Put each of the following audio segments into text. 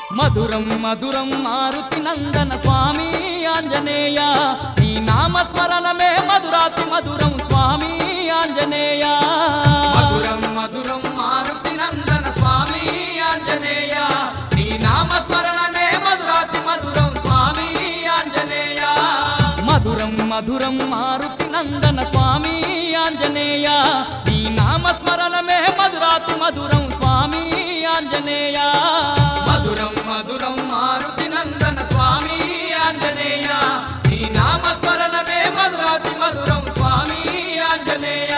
మధురం మధురం మారుతి నందన స్వామి ఆంజనేయ నీ నామస్మరణమే మధురాతి మధురం స్వామి ఆంజనేయ మధురం మధురం మారుతి నందన స్వామి ఆంజనేయ నీ నామస్మరణనే మధురాతి మధురం స్వామి ఆంజనేయ మధురం మధురం మారుతి నందన స్వామి ఆంజనేయ నీ నామస్మరణమే మధురాతి మధురం స్వామి ఆంజనేయ మధురం మధురం మారుతి నందన స్వామి ఆంజనేయ నీ నామస్మరణమే మధురాతి మధురం స్వామి ఆంజనేయ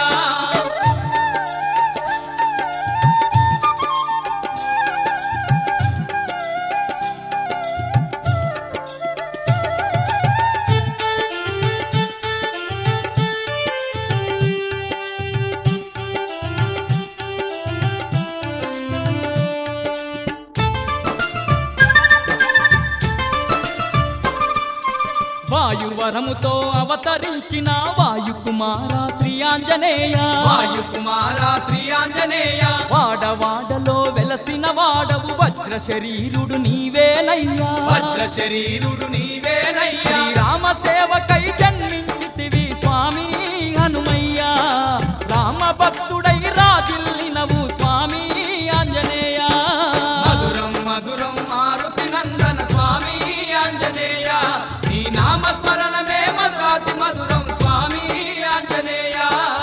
వాయువరముతో అవతరించిన వాయుకుమార శ్రీ ఆంజనేయ వాయుకుమార శ్రీ ఆంజనేయ వాడవాడలో వెలసిన వాడవు వజ్ర శరీరుడు నీవేనయ్యా వజ్ర శరీరుడు నీవేనయ్యా శ్రీరామ సేవకై జన్మించితివి స్వామి హనుమయ్యా రామ భక్తుడై రాజిల్లినవు స్వామి ఆంజనేయ మధురం మధురం మారుతి నందన స్వామి ఆంజనేయ నీ నామస్మరణమే మధురాతి మధురం స్వామి ఆంజనేయ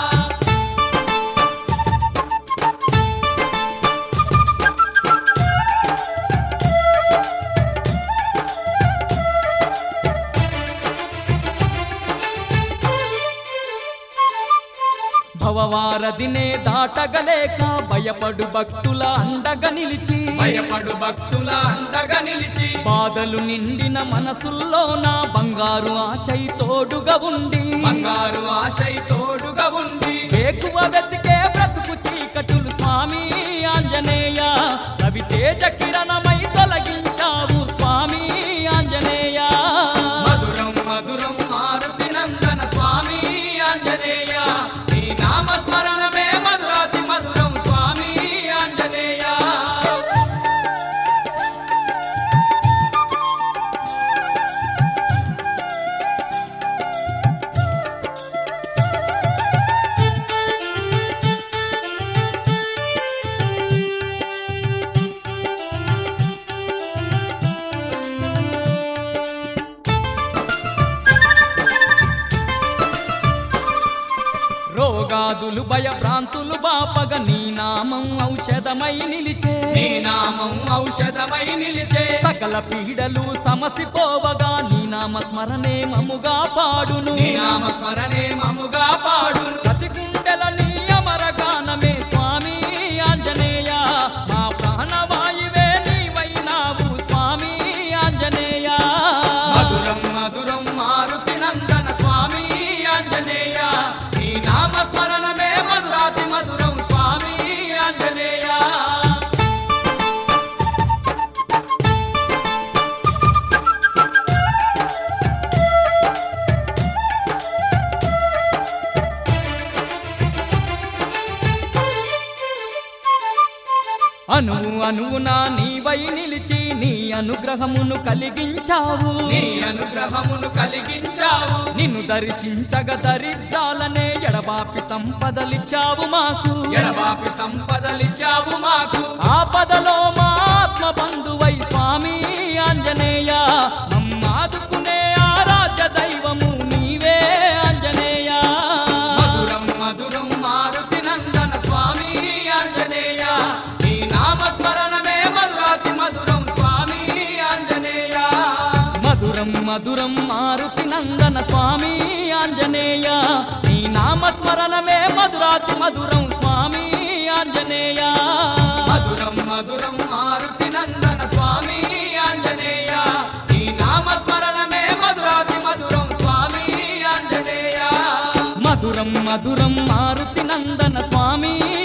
భవవారదినే దాటగలేక భయపడు భక్తుల అండగా నిలిచి భయపడు భక్తుల అండగా నిలిచి బాధలు నిండిన మనసుల్లోన బంగారు ఆశై తోడుగా ఉండి బంగారు ఆశై తోడుగా ఉంది వేకువ వెతికే బ్రతుకు చీకటులు స్వామి ఆంజనేయ రవి తేజ కిరణమై తొలగించావు స్వామి ఆంజనేయ మధురం మధురం మారుతి నందన స్వామి ఆంజనేయ నీ నామస్మరణమే మధురాతి మధురం స్వామి ఆంజనేయ రోగాదులు భయభ్రాంతులు బాపగ నీ నామం ఔషధమై నిలిచే నీ నామం ఔషధమై నిలిచే సకల పీడలు సమసిపోవగా నీ నామ స్మరణే మముగా పాడును నీ నామస్మరణే మముగా పాడును ప్రతి గుండెల నీ అమర గానమే స్వామి ఆంజనేయ మా ప్రాణవాయువే నీవైనావు స్వామి ఆంజనేయ మధురం మధురం మారుతి నందన స్వామి ఆంజనేయ నీ నామస్మరణమే మధురాతి మధురం స్వామి ఆంజనేయ అనువు అనువునా నీవై నిలిచి నీ అనుగ్రహమును కలిగించావు నీ అనుగ్రహమును కలిగించావు నిన్ను దర్శించగ దరిద్రాలనే ఎడబాపి సంపదలిచ్చావు మాకు ఎడబాపి సంపదలిచ్చావు మాకు ఆపదలో మా ఆత్మ బంధువై స్వామి ఆంజనేయ మమ్మాదుకునే ఆరాధ్య దైవము నీవే ఆంజనేయ మధురం మధురం మారుతి నందన స్వామి ఆంజనేయ నీ నామస్మరణమే మధురాతి మధురం స్వామి ఆంజనేయ మధురం మధురం మారుతి నందన స్వామి ఆంజనేయ నీ నామస్మరణమే మధురాతి మధురం స్వామి ఆంజనేయ మధురం మధురం మారుతి నందన స్వామి ఆంజనేయ నీ నామస్మరణమే మధురాతి మధురం స్వామి ఆంజనేయ మధురం మధురం మారుతి నందన స్వామి